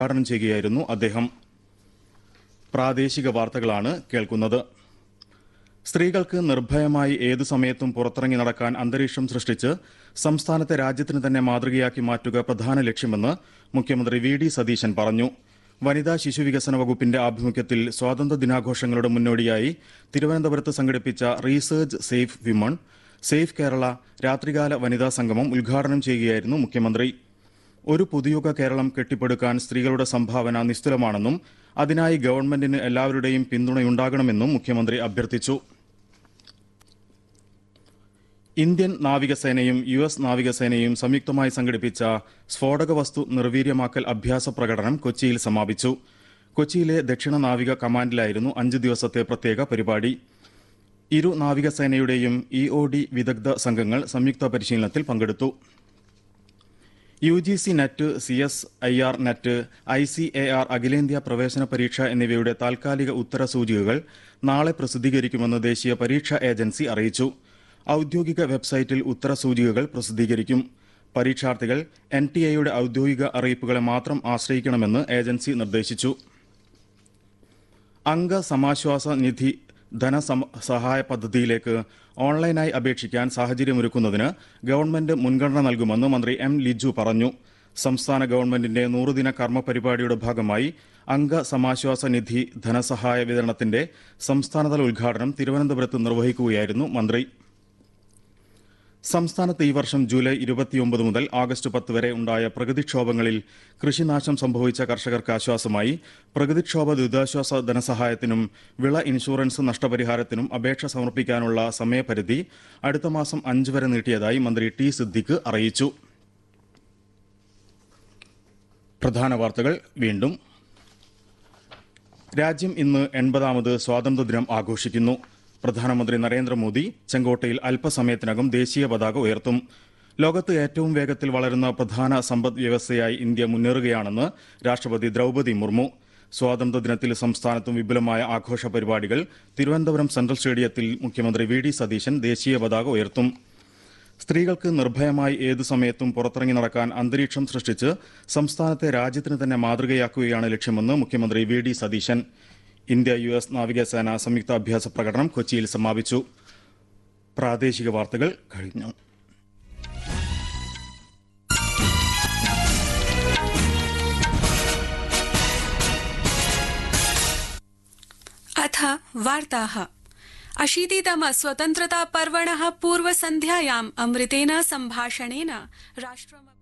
ഉദ്ഘാടനം ചെയ്യുകയായിരുന്നു അദ്ദേഹം പ്രാദേശിക വാർത്തകളാണ് കേൾക്കുന്നത് സ്ത്രീകൾക്ക് നിർഭയമായി ഏതു സമയത്തും പുറത്തിറങ്ങി നടക്കാൻ അന്തരീക്ഷം സൃഷ്ടിച്ച് സംസ്ഥാനത്തെ രാജ്യത്തിന് തന്നെ മാതൃകയാക്കി മാറ്റുക പ്രധാന ലക്ഷ്യമെന്ന് മുഖ്യമന്ത്രി വി ഡി സതീശൻ പറഞ്ഞു വനിതാ ശിശുവികസന വകുപ്പിന്റെ ആഭിമുഖ്യത്തിൽ സ്വാതന്ത്ര്യ ദിനാഘോഷങ്ങളുടെ മുന്നോടിയായി തിരുവനന്തപുരത്ത് സംഘടിപ്പിച്ച research safe women safe Kerala രാത്രികാല വനിതാ സംഗമം ഉദ്ഘാടനം ചെയ്യുകയായിരുന്നു മുഖ്യമന്ത്രി ഒരു പുതുയുഗ കേരളം കെട്ടിപ്പടുക്കാൻ സ്ത്രീകളുടെ സംഭാവന നിസ്തുലമാണെന്നും അതിനായി ഗവൺമെന്റിന് എല്ലാവരുടെയും പിന്തുണയുണ്ടാകണമെന്നും മുഖ്യമന്ത്രി അഭ്യർത്ഥിച്ചു ഇന്ത്യൻ നാവികസേനയും യു എസ് നാവികസേനയും സംയുക്തമായി സംഘടിപ്പിച്ച സ്ഫോടക വസ്തു നിർവീര്യമാക്കൽ അഭ്യാസ പ്രകടനം കൊച്ചിയിൽ സമാപിച്ചു കൊച്ചിയിലെ ദക്ഷിണ നാവിക കമാൻഡിലായിരുന്നു അഞ്ച് ദിവസത്തെ പ്രത്യേക പരിപാടി ഇരു നാവികസേനയുടെയും ഇ ഒ ഡി വിദഗ്ധ സംഘങ്ങൾ സംയുക്ത പരിശീലനത്തിൽ പങ്കെടുത്തു U G C NET C S I R NET I C A R അഖിലേന്ത്യാ പ്രവേശന പരീക്ഷ എന്നിവയുടെ താൽക്കാലിക ഉത്തര സൂചികകൾ നാളെ പ്രസിദ്ധീകരിക്കുമെന്ന് ദേശീയ പരീക്ഷാ ഏജൻസി അറിയിച്ചു ഔദ്യോഗിക വെബ്സൈറ്റിൽ ഉത്തര സൂചികകൾ പ്രസിദ്ധീകരിക്കും പരീക്ഷാർത്ഥികൾ എൻ ടി എയുടെ ഔദ്യോഗിക അറിയിപ്പുകളെ മാത്രം ആശ്രയിക്കണമെന്ന് ഏജൻസി നിർദ്ദേശിച്ചു അംഗ സമാശ്വാസ നിധി ധനസഹായ പദ്ധതിയിലേക്ക് ഓൺലൈനായി അപേക്ഷിക്കാൻ സാഹചര്യമൊരുക്കുന്നതിന് ഗവൺമെന്റ് മുൻഗണന നൽകുമെന്ന് മന്ത്രി എം ലിജു പറഞ്ഞു സംസ്ഥാന ഗവൺമെന്റിന്റെ നൂറുദിന കർമ്മ പരിപാടിയുടെ ഭാഗമായി അംഗ സമാശ്വാസ നിധി ധനസഹായ വിതരണത്തിന്റെ സംസ്ഥാനതല ഉദ്ഘാടനം തിരുവനന്തപുരത്ത് നിർവഹിക്കുകയായിരുന്നു മന്ത്രി സംസ്ഥാനത്ത് ഈ വർഷം ജൂലൈ ഇരുപത്തിയൊമ്പത് മുതൽ ആഗസ്റ്റ് പത്ത് വരെ ഉണ്ടായ പ്രകൃതിക്ഷോഭങ്ങളിൽ കൃഷിനാശം സംഭവിച്ച കർഷകർക്ക് ആശ്വാസമായി പ്രകൃതിക്ഷോഭ ദുരിതാശ്വാസ ധനസഹായത്തിനും വിള ഇൻഷുറൻസ് നഷ്ടപരിഹാരത്തിനും അപേക്ഷ സമർപ്പിക്കാനുള്ള സമയപരിധി അടുത്ത മാസം അഞ്ച് വരെ നീട്ടിയതായി മന്ത്രി ടി സിദ്ദിഖ് അറിയിച്ചു പ്രധാന വാർത്തകൾ വീണ്ടും രാജ്യം ഇന്ന് എൺപതാമത് സ്വാതന്ത്ര്യദിനം ആഘോഷിക്കുന്നു പ്രധാനമന്ത്രി നരേന്ദ്രമോദി ചെങ്കോട്ടയിൽ അല്പസമയത്തിനകം ദേശീയ പതാക ഉയർത്തും ലോകത്ത് ഏറ്റവും വേഗത്തിൽ വളരുന്ന പ്രധാന സമ്പദ് വ്യവസ്ഥയായി ഇന്ത്യ മുന്നേറുകയാണെന്ന് രാഷ്ട്രപതി ദ്രൌപതി മുർമു സ്വാതന്ത്ര്യദിനത്തിൽ സംസ്ഥാനത്തും വിപുലമായ ആഘോഷ പരിപാടികൾ തിരുവനന്തപുരം സെൻട്രൽ സ്റ്റേഡിയത്തിൽ മുഖ്യമന്ത്രി വി ഡി സതീശൻ ദേശീയ പതാക ഉയർത്തും സ്ത്രീകൾക്ക് നിർഭയമായി ഏതു സമയത്തും പുറത്തിറങ്ങി നടക്കാൻ അന്തരീക്ഷം സൃഷ്ടിച്ച് സംസ്ഥാനത്തെ രാജ്യത്തിന് തന്നെ മാതൃകയാക്കുകയാണ് ലക്ഷ്യമെന്ന് മുഖ്യമന്ത്രി V D Satheesan India U S നാവികസേന സംയുക്ത അഭ്യാസ പ്രകടനം കൊച്ചിയിൽ സമാപിച്ചു പ്രാദേശിക വാർത്തകൾ കഴിഞ്ഞു अथ वार्ताः अशीतितम स्वतन्त्रता पर्वणः पूर्वसन्ध्यायाम् अमृतेन सम्भाषणेन राष्ट्रम्